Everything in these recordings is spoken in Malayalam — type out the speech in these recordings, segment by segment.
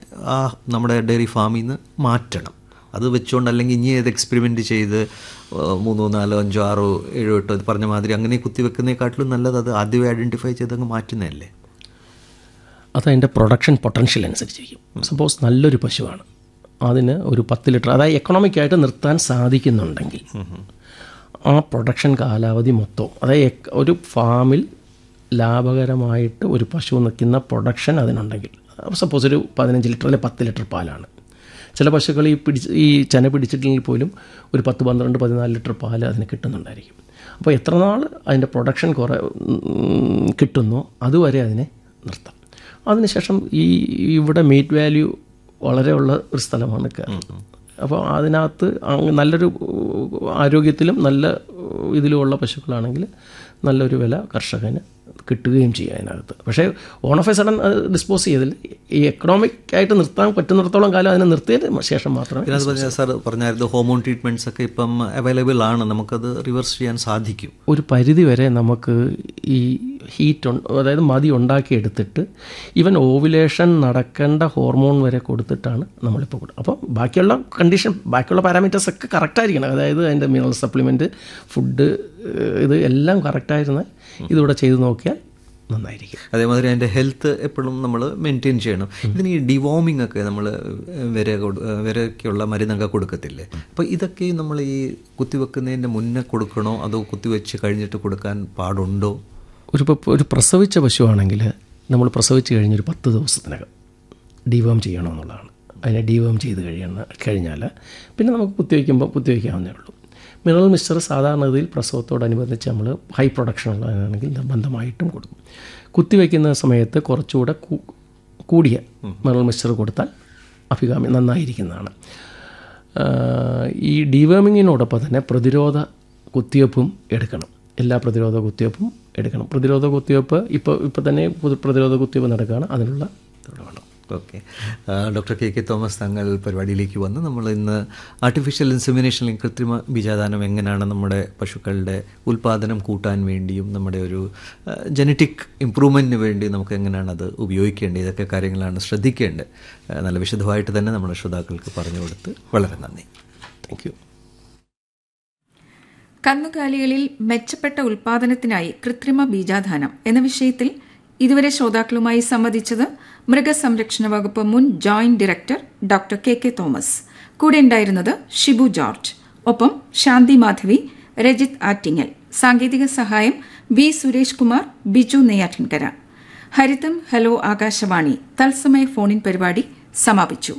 ആ നമ്മുടെ ഡയറി ഫാമിൽ നിന്ന് മാറ്റണം അത് വെച്ചുകൊണ്ട് അല്ലെങ്കിൽ ഇനി ഏത് എക്സ്പെരിമെൻറ്റ് ചെയ്ത് ആ, മൂന്നോ നാലോ അഞ്ചോ ആറോ ഏഴോ എട്ടോ ഇത് പറഞ്ഞ മാതിരി അങ്ങനെ കുത്തിവെക്കുന്നതിനെക്കാട്ടിലും നല്ലത് അത് ആദ്യമേ ഐഡൻറ്റിഫൈ ചെയ്ത് അങ്ങ് മാറ്റുന്നതല്ലേ അതതിൻ്റെ പ്രൊഡക്ഷൻ പൊട്ടൻഷ്യൽ അനുസരിച്ചിരിക്കും സപ്പോസ് നല്ലൊരു പശുവാണ് അതിന് ഒരു പത്ത് ലിറ്റർ അതായത് എക്കണോമിക്കായിട്ട് നിർത്താൻ സാധിക്കുന്നുണ്ടെങ്കിൽ ആ പ്രൊഡക്ഷൻ കാലാവധി മൊത്തം അതായത് എക്ക- ഒരു ഫാമിൽ ലാഭകരമായിട്ട് ഒരു പശു നിൽക്കുന്ന പ്രൊഡക്ഷൻ അതിനുണ്ടെങ്കിൽ സപ്പോസ് ഒരു പതിനഞ്ച് ലിറ്റർ അല്ലെങ്കിൽ പത്ത് ലിറ്റർ പാലാണ് ചില പശുക്കൾ ഈ പിടിച്ച് ഈ ചെന പിടിച്ചിട്ടില്ലെങ്കിൽ പോലും ഒരു പത്ത് പന്ത്രണ്ട് പതിനാല് ലിറ്റർ പാല് അതിന് കിട്ടുന്നുണ്ടായിരിക്കും അപ്പോൾ എത്ര നാൾ അതിൻ്റെ പ്രൊഡക്ഷൻ കുറേ ഉം, കിട്ടുന്നോ അതുവരെ അതിനെ നിർത്താം അതിനുശേഷം ഈ ഇവിടെ മീറ്റ് വാല്യൂ വളരെ ഉള്ള ഒരു സ്ഥലമാണ് കേരളം അപ്പോൾ അതിനകത്ത് അങ്ങ് നല്ലൊരു ഉം, ആരോഗ്യത്തിലും നല്ല ഉം, ഇതിലുമുള്ള പശുക്കളാണെങ്കിൽ നല്ലൊരു വില കർഷകന് കിട്ടുകയും ചെയ്യും അതിനകത്ത് പക്ഷേ on of a sudden dispose ചെയ്തില്ല ഈ എക്കണോമിക് ആയിട്ട് നിർത്താൻ പറ്റുന്നിടത്തോളം കാലം അതിനെ നിർത്തിയതിന് ശേഷം മാത്രമേ പിന്നെ അത് പറഞ്ഞ സാർ പറഞ്ഞായിരുന്നു ഹോമോൺ ട്രീറ്റ്മെൻറ്റ്സ് ഒക്കെ ഇപ്പം അവൈലബിൾ ആണ് നമുക്കത് റിവേഴ്സ് ചെയ്യാൻ സാധിക്കും ഒരു പരിധി വരെ നമുക്ക് ഈ ഹീറ്റ് അതായത് മതി ഉണ്ടാക്കിയെടുത്തിട്ട് ഈവൻ ഓവുലേഷൻ നടക്കേണ്ട ഹോർമോൺ വരെ കൊടുത്തിട്ടാണ് നമ്മളിപ്പോൾ കൊടുക്കുക അപ്പോൾ ബാക്കിയുള്ള കണ്ടീഷൻ ബാക്കിയുള്ള പാരാമീറ്റേഴ്സ് ഒക്കെ കറക്റ്റായിരിക്കണം അതായത് അതിൻ്റെ മിനറൽ സപ്ലിമെൻറ്റ് ഫുഡ് ഇത് എല്ലാം കറക്റ്റായിരുന്ന ഇതിവിടെ ചെയ്ത് നോക്കിയാൽ നന്നായിരിക്കും അതേമാതിരി അതിൻ്റെ ഹെൽത്ത് എപ്പോഴും നമ്മൾ മെയിൻറ്റെയിൻ ചെയ്യണം ഇതിന് ഈ ഡിവോമിംഗ് ഒക്കെ നമ്മൾ വിര കൊടു- വിരയ്ക്കുള്ള മരുന്നൊക്കെ കൊടുക്കത്തില്ലേ അപ്പോൾ ഇതൊക്കെ നമ്മൾ ഈ കുത്തിവെക്കുന്നതിൻ്റെ മുന്നേ കൊടുക്കണോ അതോ കുത്തിവെച്ച് കഴിഞ്ഞിട്ട് കൊടുക്കാൻ പാടുണ്ടോ ഒരു ഇപ്പം ഒരു പ്രസവിച്ച പശുവാണെങ്കിൽ നമ്മൾ പ്രസവിച്ച് കഴിഞ്ഞൊരു പത്ത് ദിവസത്തിനകം ഡിവേം ചെയ്യണമെന്നുള്ളതാണ് അതിനെ ഡിവേം ചെയ്ത് കഴിയണ കഴിഞ്ഞാൽ പിന്നെ നമുക്ക് കുത്തിവയ്ക്കുമ്പോൾ കുത്തിവയ്ക്കാവുന്നേ ഉള്ളൂ മിനറൽ മിക്സ്ചർ സാധാരണഗതിയിൽ പ്രസവത്തോടനുബന്ധിച്ച് നമ്മൾ ഹൈ പ്രൊഡക്ഷൻ ഉള്ളതാണെങ്കിൽ നിർബന്ധമായിട്ടും കൊടുക്കും കുത്തിവയ്ക്കുന്ന സമയത്ത് കുറച്ചുകൂടെ കൂ- കൂടിയ മിനറൽ മിക്സ്ചർ കൊടുത്താൽ അഭികാമ്യം നന്നായിരിക്കുന്നതാണ് ആഹ് ഈ ഡിവേമിങ്ങിനോടൊപ്പം തന്നെ പ്രതിരോധ കുത്തിവയ്പ്പും എടുക്കണം എല്ലാ പ്രതിരോധ കുത്തിവയ്പ്പും എടുക്കണം പ്രതിരോധ കുത്തിവയ്പ്പ് ഇപ്പോൾ ഇപ്പോൾ തന്നെ പൊതു- പ്രതിരോധ കുത്തിവയ്പ്പ് നടക്കുകയാണ് അതിനുള്ള ഇതോടെ വേണം okay doctor K K Thomas തങ്ങൾ പരിപാടിയിലേക്ക് വന്ന് നമ്മൾ ഇന്ന് ആർട്ടിഫിഷ്യൽ ഇൻസെമിനേഷൻ കൃത്രിമ ബീജാദാനം എങ്ങനെയാണ് നമ്മുടെ പശുക്കളുടെ ഉൽപ്പാദനം കൂട്ടാൻ വേണ്ടിയും നമ്മുടെ ഒരു ജനറ്റിക് ഇമ്പ്രൂവ്മെൻറ്റിന് വേണ്ടി നമുക്ക് എങ്ങനെയാണ് അത് ഉപയോഗിക്കേണ്ടത് ഇതൊക്കെ കാര്യങ്ങളാണ് ശ്രദ്ധിക്കേണ്ടത് ആ, നല്ല വിശദമായിട്ട് തന്നെ നമ്മുടെ ശ്രോതാക്കൾക്ക് പറഞ്ഞു കൊടുത്ത് വളരെ നന്ദി താങ്ക് യു കന്നുകാലികളിൽ മെച്ചപ്പെട്ട ഉൽപാദനത്തിനായി കൃത്രിമ ബീജാധാനം എന്ന വിഷയത്തിൽ ഇതുവരെ ശ്രോതാക്കളുമായി സംവദിച്ചത് മൃഗസംരക്ഷണ വകുപ്പ് മുൻ joint director doctor K K Thomas കൂടെ ഉണ്ടായിരുന്നത് ഷിബു ജോർജ് ഒപ്പം ശാന്തി മാധവി രജിത് ആറ്റിങ്ങൽ സാങ്കേതിക സഹായം വി സുരേഷ് കുമാർ ബിജു നെയ്യാറ്റിൻകര ഹരിതം ഹലോ ആകാശവാണി തത്സമയ ഫോണിൻ പരിപാടി സമാപിച്ചു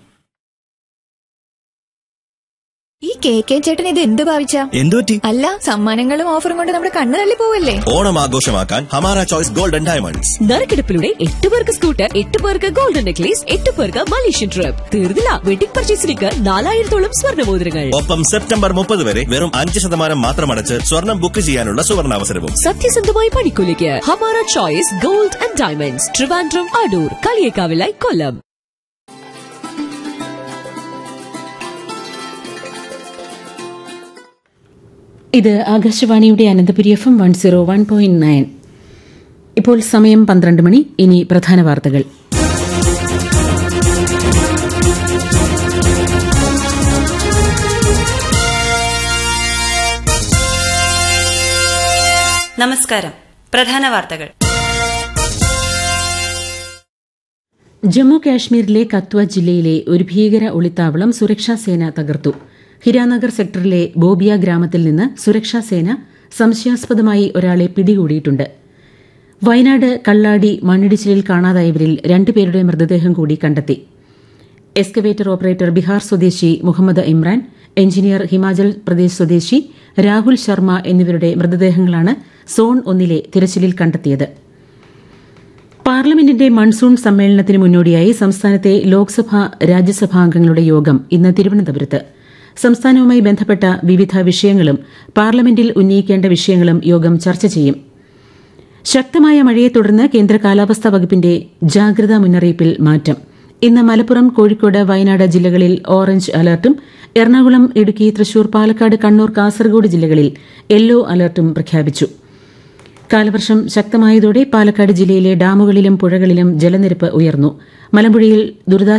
ഈ കെ കെ ചേട്ടൻ ഇത് എന്ത് ഭാവിച്ച എന്തുപറ്റി അല്ല സമ്മാനങ്ങളും ഓഫറും കൊണ്ട് നമ്മുടെ കണ്ണ് തള്ളി പോവല്ലേ ഓണം ആഘോഷമാക്കാൻ ഹമാര ചോയ്സ് ഗോൾഡൻ ഡയമണ്ട്സ് നറുക്കെടുപ്പിലൂടെ എട്ട് പേർക്ക് സ്കൂട്ടർ എട്ട് പേർക്ക് ഗോൾഡൻ നെക്ലേസ് എട്ട് പേർക്ക് മലേഷ്യൻ ട്രിപ്പ് തീർന്നില്ല വെഡിംഗ് പർച്ചേസിലേക്ക് നാലായിരത്തോളം സ്വർണ്ണമോതിരങ്ങൾ ഒപ്പം സെപ്റ്റംബർ മുപ്പത് വരെ വെറും അഞ്ച് ശതമാനം മാത്രം അടച്ച് സ്വർണം ബുക്ക് ചെയ്യാനുള്ള സുവർണാവസരവും സത്യസന്ധമായ പണിക്കൂലിക്ക് Hamara choice gold and diamonds Trivandrum Adoor കളിയേക്കാവിലായി കൊല്ലം ഇത് ആകാശവാണിയുടെ Ananthapuri F M one zero one point nine ഇപ്പോൾ സമയം പന്ത്രണ്ട് മണി ഇനി പ്രധാന വാർത്തകൾ നമസ്കാരം പ്രധാന വാർത്തകൾ ജമ്മു കാശ്മീരിലെ കത്വ ജില്ലയിലെ ഒരു ഭീകര ഒളിത്താവളം സുരക്ഷാസേന തകർത്തു ഹിരാനഗർ സെക്ടറിലെ ബോബിയ ഗ്രാമത്തിൽ നിന്ന് സുരക്ഷാസേന സംശയാസ്പദമായി ഒരാളെ പിടികൂടിയിട്ടുണ്ട് വയനാട് കള്ളാടി മണ്ണിടിച്ചിലിൽ കാണാതായവരിൽ രണ്ടുപേരുടെ മൃതദേഹം കൂടി കണ്ടെത്തി എക്സ്കവേറ്റർ ഓപ്പറേറ്റർ ബിഹാർ സ്വദേശി മുഹമ്മദ് ഇമ്രാൻ എഞ്ചിനീയർ ഹിമാചൽ പ്രദേശ് സ്വദേശി രാഹുൽ ശർമ്മ എന്നിവരുടെ മൃതദേഹങ്ങളാണ് സോൺ ഒന്നിലെ തിരച്ചിലിൽ കണ്ടെത്തിയത് പാർലമെന്റിന്റെ മൺസൂൺ സമ്മേളനത്തിന് മുന്നോടിയായി സംസ്ഥാനത്തെ ലോക്സഭാ രാജ്യസഭാ അംഗങ്ങളുടെ യോഗം ഇന്ന് തിരുവനന്തപുരത്ത് സംസ്ഥാനവുമായി ബന്ധപ്പെട്ട വിവിധ വിഷയങ്ങളും പാർലമെന്റിൽ ഉന്നയിക്കേണ്ട വിഷയങ്ങളും യോഗം ചർച്ച ചെയ്യും ശക്തമായ മഴയെ തുടർന്ന് കേന്ദ്ര കാലാവസ്ഥാ വകുപ്പിന്റെ ജാഗ്രതാ മുന്നറിയിപ്പിൽ മാറ്റം ഇന്ന് മലപ്പുറം കോഴിക്കോട് വയനാട് ജില്ലകളിൽ ഓറഞ്ച് അലർട്ടും എറണാകുളം ഇടുക്കി തൃശൂർ പാലക്കാട് കണ്ണൂർ കാസർഗോഡ് ജില്ലകളിൽ യെല്ലോ അലർട്ടും പ്രഖ്യാപിച്ചു കാലവർഷം ശക്തമായതോടെ പാലക്കാട് ജില്ലയിലെ ഡാമുകളിലും പുഴകളിലും ജലനിരപ്പ് ഉയർന്നു മലമ്പുഴയിൽ ദുരിതാശ്വാസ